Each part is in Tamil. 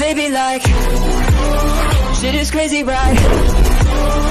they be like? Shit is crazy, right?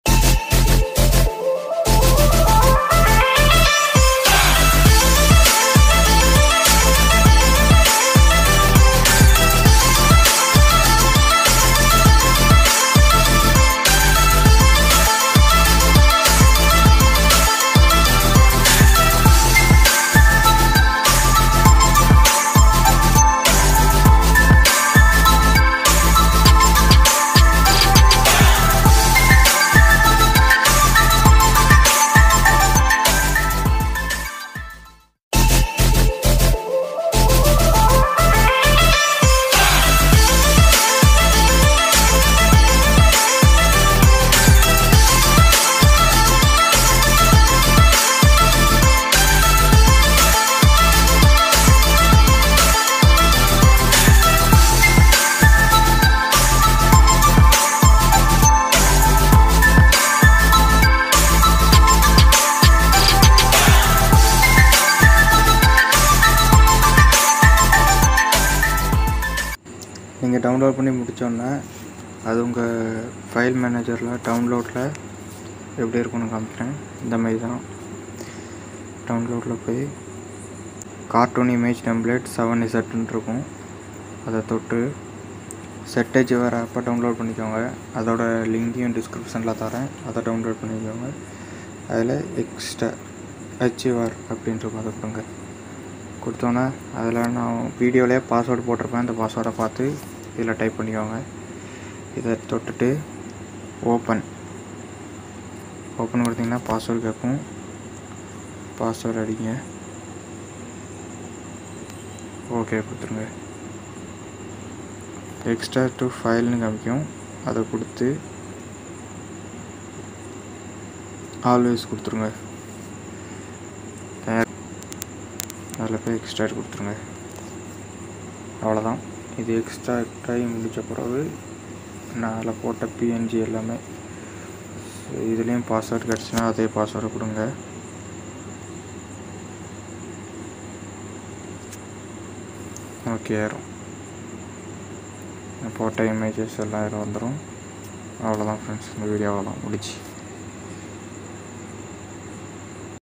நீங்கள் டவுன்லோட் பண்ணி முடித்தோன்னே அது உங்கள் ஃபைல் மேனேஜரில் டவுன்லோடில் எப்படி இருக்கும்னு காமிக்கிறேன் இந்த மாதிரி தான் டவுன்லோடில் போய் கார்ட்டூன் இமேஜ் டெம்ப்ளேட் செவன் இசட்டுன்னு இருக்கும் அதை தொட்டு செட்டேஜ் வேறு ஆப்பை டவுன்லோட் பண்ணிக்கோங்க அதோட லிங்கையும் டிஸ்கிரிப்ஷனில் தரேன் அதை டவுன்லோட் பண்ணிக்கோங்க அதில் எக்ஸ்ட்ரா ஹெச்ஆர் அப்படின்ட்டு இருக்கும் அதை கொடுங்க கொடுத்தோன்னே அதில் நான் வீடியோலேயே பாஸ்வேர்டு போட்டிருப்பேன் அந்த பாஸ்வேர்டை பார்த்து இதில் டைப் பண்ணிக்கோங்க இதை தொட்டுட்டு ஓப்பன் ஓப்பன் கொடுத்தீங்கன்னா பாஸ்வேர்டு கேட்கும் பாஸ்வேர்டு அடிங்க ஓகே கொடுத்துருங்க எக்ஸ்ட்ரா டு ஃபைல்னு காமிக்கும் அதை கொடுத்து ஆல்வேஸ் கொடுத்துருங்க அதில் போய் எக்ஸ்ட்ரா கொடுத்துருங்க அவ்வளோதான் இது எக்ஸ்ட்ரா ஆகி முடித்த பிறகு நான் அதில் போட்ட பிஎன்ஜி எல்லாமே இதுலேயும் பாஸ்வேர்டு கிடச்சுன்னா அதே பாஸ்வேர்டு கொடுங்க ஓகே ஆயிரும் நான் போட்ட இமேஜஸ் எல்லாம் வந்துடும் அவ்வளோதான் ஃப்ரெண்ட்ஸ் இந்த வீடியோ அவ்வளோதான் முடிச்சு